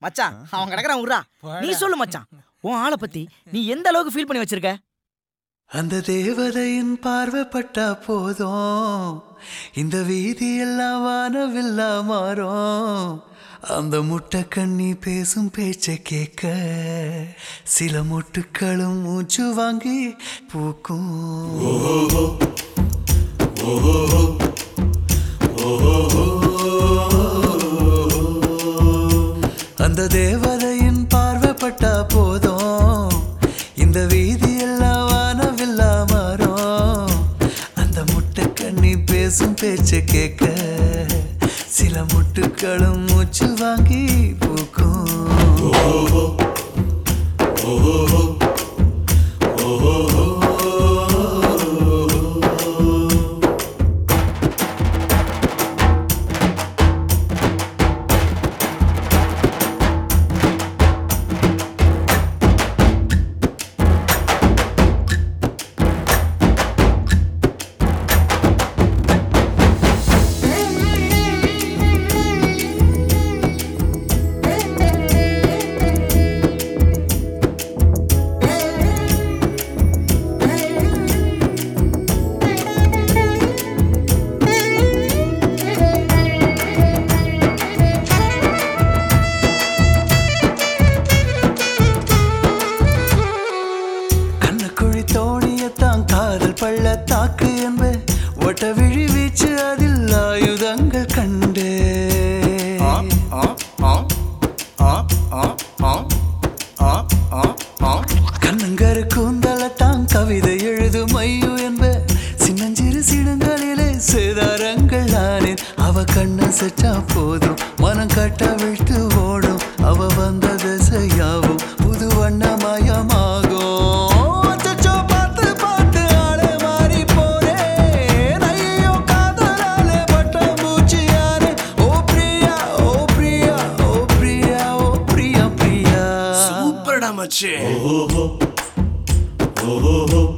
மச்சான் அவன் கிடக்குறான் விட்றா நீ சொல்லு மச்சான் உன் ஆளை பத்தி நீ எந்த அளவுக்கு ஃபீல் பண்ணி வச்சிருக்க அந்த தேவதையின் பார்வைப்பட்டா போதும் இந்த வீதி எல்லாம் வானவில்லா மாறும் அந்த முட்டை கண்ணி பேசும் பேச்சை கேட்க சில முட்டுக்களும் மூச்சு வாங்கி பூக்கும் அந்த தேவதையின் பார்வைப்பட்டா போதும் இந்த வீதி எல்லாம் வானவில்லா மாறும் அந்த முட்டை கண்ணி பேசும் பேச்சை கேட்க சில முட்டுக்களும் மூச்சு வாங்கி பூக்கும் கண்ணக்குழி தோணியத்தான் காதல் பள்ளத்தாக்கு என்ப ஒட்ட விழி வீச்சு அதில் ஆயுதங்கள் கண்டு கண்ணங்கரு கூந்தலத்தான் கவிதை எழுதும் ஐயோ என்ப சின்னஞ்சிறு சிடுங்களிலே சேதாரங்கள் ஆனேன் அவ கண்ண செச்சா போதும் மனம் கட்ட விட்டு ஓடும் அவ வந்த திசையாவும் புது வண்ணமயமாகும் அச்சச்சோ, பார்த்து பார்த்து ஆளே மாறி போறேன். ஐயோ, காதலாலே பட்டாம்பூச்சியானேன். ஓ பிரியா, ஓ பிரியா, ஓ பிரியா, ஓ பிரியா, பிரியா. சூப்பர்டா மச்சி ஓ